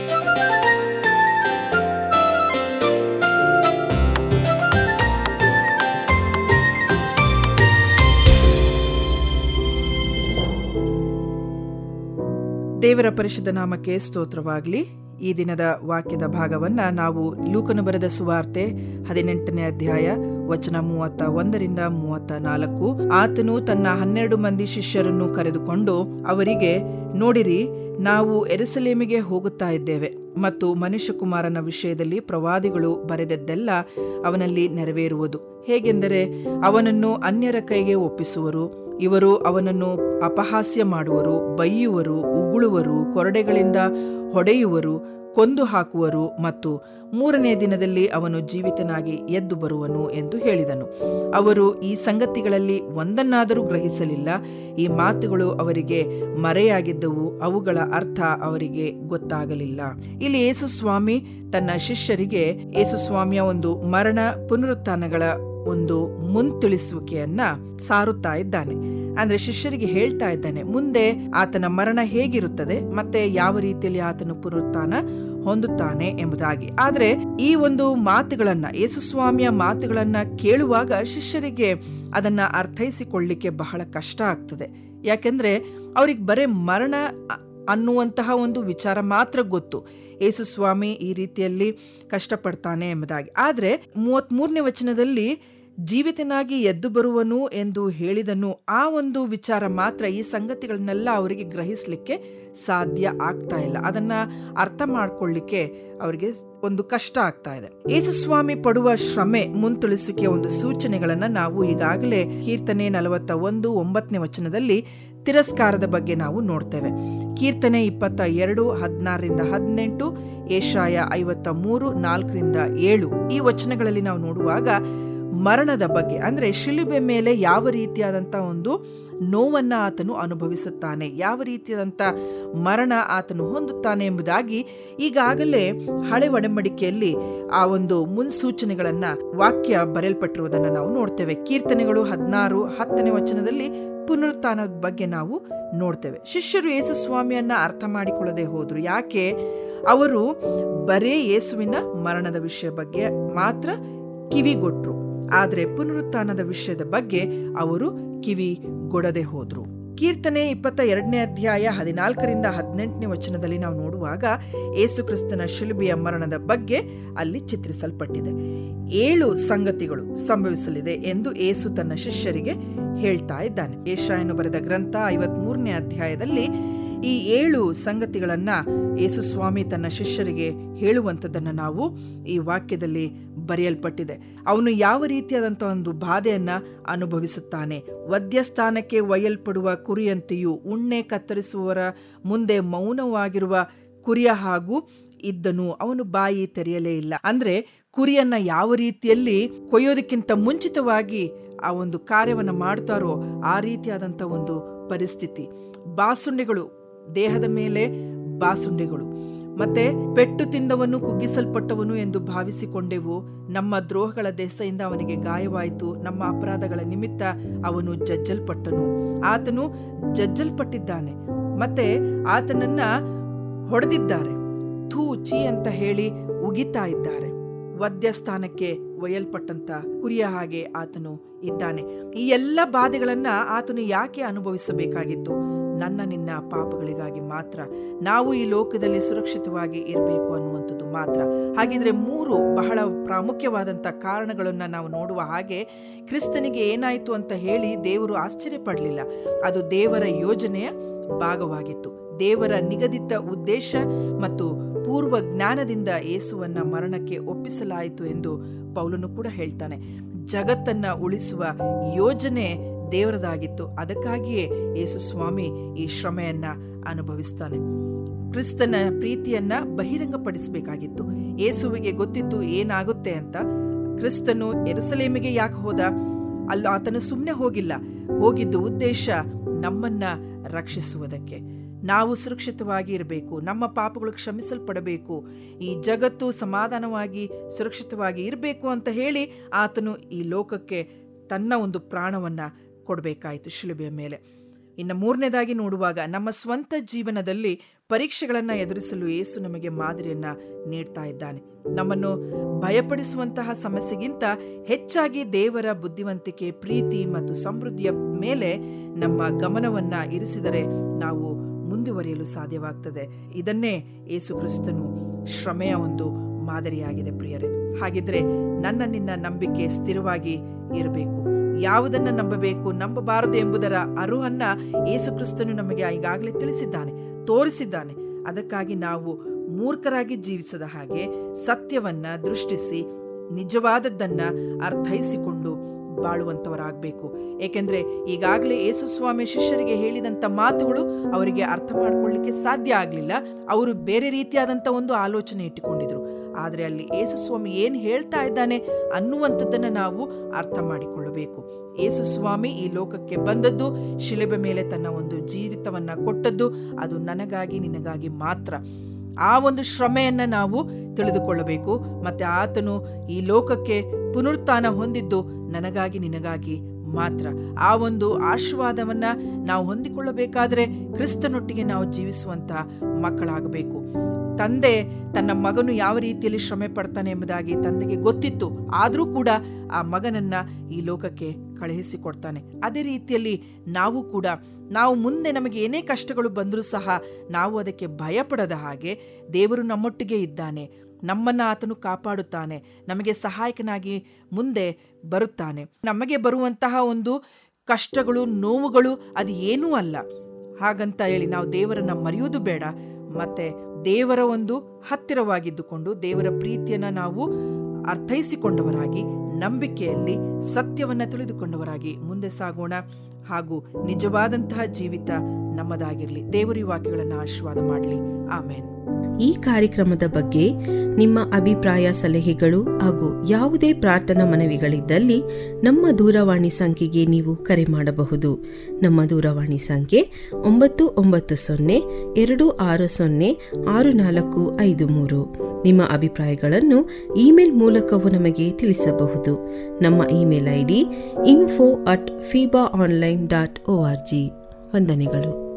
ದೇವರ ಪರಿಶುದ್ಧ ನಾಮಕ್ಕೆ ಸ್ತೋತ್ರವಾಗಲಿ ಈ ದಿನದ ವಾಕ್ಯದ ಭಾಗವನ್ನ ನಾವು ಲೂಕನು ಬರೆದ ಸುವಾರ್ತೆ ಹದಿನೆಂಟನೇ ಅಧ್ಯಾಯ ವಚನ ಮೂವತ್ತ ಒಂದರಿಂದ ಮೂವತ್ತ ನಾಲ್ಕು ಆತನು ತನ್ನ ಹನ್ನೆರಡು ಮಂದಿ ಶಿಷ್ಯರನ್ನು ಕರೆದುಕೊಂಡು ಅವರಿಗೆ ನೋಡಿರಿ ನಾವು ಎರುಸಲೇಮಿಗೆ ಹೋಗುತ್ತಾ ಇದ್ದೇವೆ ಮತ್ತು ಮನುಷ್ಯಕುಮಾರನ ವಿಷಯದಲ್ಲಿ ಪ್ರವಾದಿಗಳು ಬರೆದದ್ದೆಲ್ಲ ಅವನಲ್ಲಿ ನೆರವೇರುವುದು ಹೇಗೆಂದರೆ ಅವನನ್ನು ಅನ್ಯರ ಕೈಗೆ ಒಪ್ಪಿಸುವರು ಇವರು ಅವನನ್ನು ಅಪಹಾಸ್ಯ ಮಾಡುವರು ಬೈಯುವರು ಉಗುಳುವರು ಕೊರಡೆಗಳಿಂದ ಹೊಡೆಯುವರು ಕೊಂದು ಹಾಕುವರು ಮತ್ತು ಮೂರನೇ ದಿನದಲ್ಲಿ ಅವನು ಜೀವಿತನಾಗಿ ಎದ್ದು ಬರುವನು ಎಂದು ಹೇಳಿದನು ಅವರು ಈ ಸಂಗತಿಗಳಲ್ಲಿ ಒಂದನ್ನಾದರೂ ಗ್ರಹಿಸಲಿಲ್ಲ ಈ ಮಾತುಗಳು ಅವರಿಗೆ ಮರೆಯಾಗಿದ್ದವು ಅವುಗಳ ಅರ್ಥ ಅವರಿಗೆ ಗೊತ್ತಾಗಲಿಲ್ಲ ಇಲ್ಲಿ ಯೇಸುಸ್ವಾಮಿ ತನ್ನ ಶಿಷ್ಯರಿಗೆ ಯೇಸುಸ್ವಾಮಿಯ ಒಂದು ಮರಣ ಪುನರುತ್ಥಾನಗಳ ಒಂದು ಮುಂತಿಳಿಸುವಿಕೆಯನ್ನ ಸಾರುತ್ತಾ ಇದ್ದಾನೆ ಅಂದ್ರೆ ಶಿಷ್ಯರಿಗೆ ಹೇಳ್ತಾ ಇದ್ದಾನೆ ಮುಂದೆ ಆತನ ಮರಣ ಹೇಗಿರುತ್ತದೆ ಮತ್ತೆ ಯಾವ ರೀತಿಯಲ್ಲಿ ಆತನು ಪುನರುತ್ಥಾನ ಹೊಂದುತ್ತಾನೆ ಎಂಬುದಾಗಿ ಆದ್ರೆ ಈ ಒಂದು ಮಾತುಗಳನ್ನ ಯೇಸುಸ್ವಾಮಿಯ ಮಾತುಗಳನ್ನ ಕೇಳುವಾಗ ಶಿಷ್ಯರಿಗೆ ಅದನ್ನ ಅರ್ಥೈಸಿಕೊಳ್ಳಿಕ್ಕೆ ಬಹಳ ಕಷ್ಟ ಆಗ್ತದೆ ಯಾಕೆಂದ್ರೆ ಅವ್ರಿಗೆ ಬರೇ ಮರಣ ಅನ್ನುವಂತಹ ಒಂದು ವಿಚಾರ ಮಾತ್ರ ಗೊತ್ತು ಯೇಸುಸ್ವಾಮಿ ಈ ರೀತಿಯಲ್ಲಿ ಕಷ್ಟಪಡ್ತಾನೆ ಎಂಬುದಾಗಿ ಆದ್ರೆ ಮೂವತ್ತ್ ಮೂರನೇ ವಚನದಲ್ಲಿ ಜೀವಿತನಾಗಿ ಎದ್ದು ಬರುವನು ಎಂದು ಹೇಳಿದನು ಆ ಒಂದು ವಿಚಾರ ಮಾತ್ರ ಈ ಸಂಗತಿಗಳನ್ನೆಲ್ಲ ಅವರಿಗೆ ಗ್ರಹಿಸಲಿಕ್ಕೆ ಸಾಧ್ಯ ಆಗ್ತಾ ಇಲ್ಲ ಅದನ್ನ ಅರ್ಥ ಮಾಡ್ಕೊಳ್ಳಿಕ್ಕೆ ಅವರಿಗೆ ಒಂದು ಕಷ್ಟ ಆಗ್ತಾ ಇದೆ ಯೇಸುಸ್ವಾಮಿ ಪಡುವ ಶ್ರಮೆ ಮುಂತುಳಿಸುವಿಕೆಯ ಒಂದು ಸೂಚನೆಗಳನ್ನ ನಾವು ಈಗಾಗಲೇ ಕೀರ್ತನೆ ನಲವತ್ತ ಒಂದು ಒಂಬತ್ತನೇ ವಚನದಲ್ಲಿ ತಿರಸ್ಕಾರದ ಬಗ್ಗೆ ನಾವು ನೋಡ್ತೇವೆ ಕೀರ್ತನೆ ಇಪ್ಪತ್ತ ಎರಡು ಹದಿನಾರರಿಂದ ಹದಿನೆಂಟು ಏಷಾಯ ಐವತ್ತ ಮೂರು ನಾಲ್ಕರಿಂದ ಏಳು ಈ ವಚನಗಳಲ್ಲಿ ನಾವು ನೋಡುವಾಗ ಮರಣದ ಬಗ್ಗೆ ಅಂದ್ರೆ ಶಿಲುಬೆ ಮೇಲೆ ಯಾವ ರೀತಿಯಾದಂಥ ಒಂದು ನೋವನ್ನ ಆತನು ಅನುಭವಿಸುತ್ತಾನೆ ಯಾವ ರೀತಿಯಾದಂಥ ಮರಣ ಆತನು ಹೊಂದುತ್ತಾನೆ ಎಂಬುದಾಗಿ ಈಗಾಗಲೇ ಹಳೆ ಒಡಂಬಡಿಕೆಯಲ್ಲಿ ಆ ಒಂದು ಮುನ್ಸೂಚನೆಗಳನ್ನ ವಾಕ್ಯ ಬರೆಯಲ್ಪಟ್ಟಿರುವುದನ್ನು ನಾವು ನೋಡ್ತೇವೆ ಕೀರ್ತನೆಗಳು ಹದಿನಾರು ಹತ್ತನೇ ವಚನದಲ್ಲಿ ಪುನರುತ್ಥಾನದ ಬಗ್ಗೆ ನಾವು ನೋಡ್ತೇವೆ ಶಿಷ್ಯರು ಯೇಸು ಸ್ವಾಮಿಯನ್ನ ಅರ್ಥ ಮಾಡಿಕೊಳ್ಳದೆ ಹೋದ್ರು ಯಾಕೆ ಅವರು ಬರೇ ಯೇಸುವಿನ ಮರಣದ ವಿಷಯ ಬಗ್ಗೆ ಮಾತ್ರ ಕಿವಿಗೊಟ್ರು ಆದರೆ ಪುನರುತ್ಥಾನದ ವಿಷಯದ ಬಗ್ಗೆ ಅವರು ಕಿವಿ ಗೊಡದೆ ಹೋದ್ರು ಕೀರ್ತನೆ ಇಪ್ಪತ್ತ ಎರಡನೇ ಅಧ್ಯಾಯ ಹದಿನಾಲ್ಕರಿಂದ ಹದಿನೆಂಟನೇ ವಚನದಲ್ಲಿ ನಾವು ನೋಡುವಾಗ ಏಸು ಕ್ರಿಸ್ತನ ಶಿಲುಬೆಯ ಮರಣದ ಬಗ್ಗೆ ಅಲ್ಲಿ ಚಿತ್ರಿಸಲ್ಪಟ್ಟಿದೆ ಏಳು ಸಂಗತಿಗಳು ಸಂಭವಿಸಲಿದೆ ಎಂದು ಏಸು ತನ್ನ ಶಿಷ್ಯರಿಗೆ ಹೇಳ್ತಾ ಇದ್ದಾನೆ ಏಷಾಯನು ಬರೆದ ಗ್ರಂಥ ಐವತ್ ಮೂರನೇ ಅಧ್ಯಾಯದಲ್ಲಿ ಈ ಏಳು ಸಂಗತಿಗಳನ್ನ ಯೇಸುಸ್ವಾಮಿ ತನ್ನ ಶಿಷ್ಯರಿಗೆ ಹೇಳುವಂಥದ್ದನ್ನು ನಾವು ಈ ವಾಕ್ಯದಲ್ಲಿ ಬರೆಯಲ್ಪಟ್ಟಿದೆ ಅವನು ಯಾವ ರೀತಿಯಾದಂಥ ಒಂದು ಬಾಧೆಯನ್ನ ಅನುಭವಿಸುತ್ತಾನೆ ವದ್ಯಸ್ಥಾನಕ್ಕೆ ಒಯ್ಯಲ್ಪಡುವ ಕುರಿಯಂತೆಯೂ ಉಣ್ಣೆ ಕತ್ತರಿಸುವವರ ಮುಂದೆ ಮೌನವಾಗಿರುವ ಕುರಿಯ ಹಾಗೂ ಇದ್ದನು ಅವನು ಬಾಯಿ ತೆರೆಯಲೇ ಇಲ್ಲ ಅಂದ್ರೆ ಕುರಿಯನ್ನ ಯಾವ ರೀತಿಯಲ್ಲಿ ಕೊಯ್ಯೋದಕ್ಕಿಂತ ಮುಂಚಿತವಾಗಿ ಆ ಒಂದು ಕಾರ್ಯವನ್ನ ಮಾಡ್ತಾರೋ ಆ ರೀತಿಯಾದಂಥ ಒಂದು ಪರಿಸ್ಥಿತಿ ಬಾಸುಂಡೆಗಳು ದೇಹದ ಮೇಲೆ ಬಾಸುಂಡೆಗಳು ಮತ್ತೆ ಪೆಟ್ಟು ತಿಂದವನು ಕುಗ್ಗಿಸಲ್ಪಟ್ಟವನು ಎಂದು ಭಾವಿಸಿಕೊಂಡೆವು ನಮ್ಮ ದ್ರೋಹಗಳ ದೆಸೆಯಿಂದ ಅವನಿಗೆ ಗಾಯವಾಯಿತು ನಮ್ಮ ಅಪರಾಧಗಳ ನಿಮಿತ್ತ ಅವನು ಜಜ್ಜಲ್ಪಟ್ಟನು ಆತನು ಜಜ್ಜಲ್ಪಟ್ಟಿದ್ದಾನೆ ಮತ್ತೆ ಆತನನ್ನ ಹೊಡೆದಿದ್ದಾರೆ ಥೂ ಚಿ ಅಂತ ಹೇಳಿ ಉಗಿತಾ ಇದ್ದಾರೆ ವದ್ಯಸ್ಥಾನಕ್ಕೆ ಒಯ್ಯಲ್ಪಟ್ಟಂತ ಕುರಿಯ ಹಾಗೆ ಆತನು ಇದ್ದಾನೆ ಈ ಎಲ್ಲ ಬಾಧೆಗಳನ್ನ ಆತನು ಯಾಕೆ ಅನುಭವಿಸಬೇಕಾಗಿತ್ತು ನನ್ನ ನಿನ್ನ ಪಾಪಗಳಿಗಾಗಿ ಮಾತ್ರ ನಾವು ಈ ಲೋಕದಲ್ಲಿ ಸುರಕ್ಷಿತವಾಗಿ ಇರಬೇಕು ಅನ್ನುವಂಥದ್ದು ಮಾತ್ರ ಹಾಗಿದ್ರೆ ಮೂರು ಬಹಳ ಪ್ರಾಮುಖ್ಯವಾದಂಥ ಕಾರಣಗಳನ್ನ ನಾವು ನೋಡುವ ಹಾಗೆ ಕ್ರಿಸ್ತನಿಗೆ ಏನಾಯಿತು ಅಂತ ಹೇಳಿ ದೇವರು ಆಶ್ಚರ್ಯಪಡಲಿಲ್ಲ ಅದು ದೇವರ ಯೋಜನೆಯ ಭಾಗವಾಗಿತ್ತು ದೇವರ ನಿಗದಿತ ಉದ್ದೇಶ ಮತ್ತು ಪೂರ್ವ ಜ್ಞಾನದಿಂದ ಯೇಸುವನ್ನ ಮರಣಕ್ಕೆ ಒಪ್ಪಿಸಲಾಯಿತು ಎಂದು ಪೌಲನು ಕೂಡ ಹೇಳ್ತಾನೆ ಜಗತ್ತನ್ನ ಉಳಿಸುವ ಯೋಜನೆ ದೇವರದಾಗಿತ್ತು ಅದಕ್ಕಾಗಿಯೇ ಯೇಸು ಸ್ವಾಮಿ ಈ ಶ್ರಮೆಯನ್ನ ಅನುಭವಿಸ್ತಾನೆ ಕ್ರಿಸ್ತನ ಪ್ರೀತಿಯನ್ನ ಬಹಿರಂಗಪಡಿಸಬೇಕಾಗಿತ್ತು ಯೇಸುವಿಗೆ ಗೊತ್ತಿತ್ತು ಏನಾಗುತ್ತೆ ಅಂತ ಕ್ರಿಸ್ತನು ಎರುಸಲೇಮಿಗೆ ಯಾಕೆ ಹೋದ ಅಲ್ಲ ಆತನು ಸುಮ್ಮನೆ ಹೋಗಿಲ್ಲ ಹೋಗಿದ್ದು ಉದ್ದೇಶ ನಮ್ಮನ್ನ ರಕ್ಷಿಸುವುದಕ್ಕೆ ನಾವು ಸುರಕ್ಷಿತವಾಗಿ ಇರಬೇಕು ನಮ್ಮ ಪಾಪಗಳು ಕ್ಷಮಿಸಲ್ಪಡಬೇಕು ಈ ಜಗತ್ತು ಸಮಾಧಾನವಾಗಿ ಸುರಕ್ಷಿತವಾಗಿ ಇರಬೇಕು ಅಂತ ಹೇಳಿ ಆತನು ಈ ಲೋಕಕ್ಕೆ ತನ್ನ ಒಂದು ಪ್ರಾಣವನ್ನ ಕೊಡಬೇಕಾಯಿತು ಶಿಲುಬೆಯ ಮೇಲೆ ಇನ್ನು ಮೂರನೇದಾಗಿ ನೋಡುವಾಗ ನಮ್ಮ ಸ್ವಂತ ಜೀವನದಲ್ಲಿ ಪರೀಕ್ಷೆಗಳನ್ನ ಎದುರಿಸಲು ಯೇಸು ನಮಗೆ ಮಾದರಿಯನ್ನ ನೀಡ್ತಾ ಇದ್ದಾನೆ ನಮ್ಮನ್ನು ಭಯಪಡಿಸುವಂತಹ ಸಮಸ್ಯೆಗಿಂತ ಹೆಚ್ಚಾಗಿ ದೇವರ ಬುದ್ಧಿವಂತಿಕೆ ಪ್ರೀತಿ ಮತ್ತು ಸಮೃದ್ಧಿಯ ಮೇಲೆ ನಮ್ಮ ಗಮನವನ್ನ ಇರಿಸಿದರೆ ನಾವು ಮುಂದುವರಿಯಲು ಸಾಧ್ಯವಾಗ್ತದೆ ಇದನ್ನೇ ಯೇಸು ಕ್ರಿಸ್ತನು ಶ್ರಮೆಯ ಒಂದು ಮಾದರಿಯಾಗಿದೆ ಪ್ರಿಯರೇ ಹಾಗಿದ್ರೆ ನನ್ನ ನಿನ್ನ ನಂಬಿಕೆ ಸ್ಥಿರವಾಗಿ ಇರಬೇಕು ಯಾವುದನ್ನ ನಂಬಬೇಕು ನಂಬಬಾರದು ಎಂಬುದರ ಅರುಹನ್ನ ಯೇಸು ಕ್ರಿಸ್ತನು ನಮಗೆ ಈಗಾಗಲೇ ತಿಳಿಸಿದ್ದಾನೆ ತೋರಿಸಿದ್ದಾನೆ ಅದಕ್ಕಾಗಿ ನಾವು ಮೂರ್ಖರಾಗಿ ಜೀವಿಸದ ಹಾಗೆ ಸತ್ಯವನ್ನ ದೃಷ್ಟಿಸಿ ನಿಜವಾದದ್ದನ್ನ ಅರ್ಥೈಸಿಕೊಂಡು ಬಾಳುವಂತವರಾಗಬೇಕು ಏಕೆಂದ್ರೆ ಈಗಾಗಲೇ ಯೇಸು ಸ್ವಾಮಿ ಶಿಷ್ಯರಿಗೆ ಹೇಳಿದಂತ ಮಾತುಗಳು ಅವರಿಗೆ ಅರ್ಥ ಮಾಡ್ಕೊಳ್ಳಿಕ್ಕೆ ಸಾಧ್ಯ ಆಗಲಿಲ್ಲ ಅವರು ಬೇರೆ ರೀತಿಯಾದಂಥ ಒಂದು ಆಲೋಚನೆ ಇಟ್ಟುಕೊಂಡಿದ್ರು ಆದರೆ ಅಲ್ಲಿ ಯೇಸು ಸ್ವಾಮಿ ಏನು ಹೇಳ್ತಾ ಇದ್ದಾನೆ ಅನ್ನುವಂಥದ್ದನ್ನ ನಾವು ಅರ್ಥ ಮಾಡಿಕೊಳ್ಳಬೇಕು ಯೇಸು ಸ್ವಾಮಿ ಈ ಲೋಕಕ್ಕೆ ಬಂದದ್ದು ಶಿಲೆಬೆ ಮೇಲೆ ತನ್ನ ಒಂದು ಜೀವಿತವನ್ನ ಕೊಟ್ಟದ್ದು ಅದು ನನಗಾಗಿ ನಿನಗಾಗಿ ಮಾತ್ರ ಆ ಒಂದು ಶ್ರಮೆಯನ್ನ ನಾವು ತಿಳಿದುಕೊಳ್ಳಬೇಕು ಮತ್ತೆ ಆತನು ಈ ಲೋಕಕ್ಕೆ ಪುನರುತ್ಥಾನ ಹೊಂದಿದ್ದು ನನಗಾಗಿ ನಿನಗಾಗಿ ಮಾತ್ರ ಆ ಒಂದು ಆಶೀರ್ವಾದವನ್ನ ನಾವು ಹೊಂದಿಕೊಳ್ಳಬೇಕಾದ್ರೆ ಕ್ರಿಸ್ತನೊಟ್ಟಿಗೆ ನಾವು ಜೀವಿಸುವಂತ ಮಕ್ಕಳಾಗಬೇಕು ತಂದೆ ತನ್ನ ಮಗನು ಯಾವ ರೀತಿಯಲ್ಲಿ ಶ್ರಮೆ ಪಡ್ತಾನೆ ಎಂಬುದಾಗಿ ತಂದೆಗೆ ಗೊತ್ತಿತ್ತು ಆದರೂ ಕೂಡ ಆ ಮಗನನ್ನ ಈ ಲೋಕಕ್ಕೆ ಕಳುಹಿಸಿಕೊಡ್ತಾನೆ ಅದೇ ರೀತಿಯಲ್ಲಿ ನಾವು ಕೂಡ ನಾವು ಮುಂದೆ ನಮಗೆ ಏನೇ ಕಷ್ಟಗಳು ಬಂದರೂ ಸಹ ನಾವು ಅದಕ್ಕೆ ಭಯಪಡದ ಹಾಗೆ ದೇವರು ನಮ್ಮೊಟ್ಟಿಗೆ ಇದ್ದಾನೆ ನಮ್ಮನ್ನ ಆತನು ಕಾಪಾಡುತ್ತಾನೆ ನಮಗೆ ಸಹಾಯಕನಾಗಿ ಮುಂದೆ ಬರುತ್ತಾನೆ ನಮಗೆ ಬರುವಂತಹ ಒಂದು ಕಷ್ಟಗಳು ನೋವುಗಳು ಅದು ಏನೂ ಅಲ್ಲ ಹಾಗಂತ ಹೇಳಿ ನಾವು ದೇವರನ್ನ ಮರೆಯುವುದು ಬೇಡ ಮತ್ತೆ ದೇವರ ಒಂದು ಹತ್ತಿರವಾಗಿದ್ದುಕೊಂಡು ದೇವರ ಪ್ರೀತಿಯನ್ನ ನಾವು ಅರ್ಥೈಸಿಕೊಂಡವರಾಗಿ ನಂಬಿಕೆಯಲ್ಲಿ ಸತ್ಯವನ್ನ ತಿಳಿದುಕೊಂಡವರಾಗಿ ಮುಂದೆ ಸಾಗೋಣ ಹಾಗೂ ನಿಜವಾದಂತಹ ಜೀವಿತ ನಮ್ಮದಾಗಿರಲಿ ದೇವರಿ ವಾಕ್ಯಗಳನ್ನು ಆಶೀರ್ವಾದ ಮಾಡಲಿ ಆಮೇನ್ ಈ ಕಾರ್ಯಕ್ರಮದ ಬಗ್ಗೆ ನಿಮ್ಮ ಅಭಿಪ್ರಾಯ ಸಲಹೆಗಳು ಹಾಗೂ ಯಾವುದೇ ಪ್ರಾರ್ಥನಾ ಮನವಿಗಳಿದ್ದಲ್ಲಿ ನಮ್ಮ ದೂರವಾಣಿ ಸಂಖ್ಯೆಗೆ ನೀವು ಕರೆ ಮಾಡಬಹುದು ನಮ್ಮ ದೂರವಾಣಿ ಸಂಖ್ಯೆ ಒಂಬತ್ತು ಒಂಬತ್ತು ಸೊನ್ನೆ ಎರಡು ಆರು ಸೊನ್ನೆ ಆರು ನಾಲ್ಕು ಐದು ಮೂರು ನಿಮ್ಮ ಅಭಿಪ್ರಾಯಗಳನ್ನು ಇಮೇಲ್ ಮೂಲಕವೂ ನಮಗೆ ತಿಳಿಸಬಹುದು ನಮ್ಮ email I D info at FEBA online dot O R G ವಂದನೆಗಳು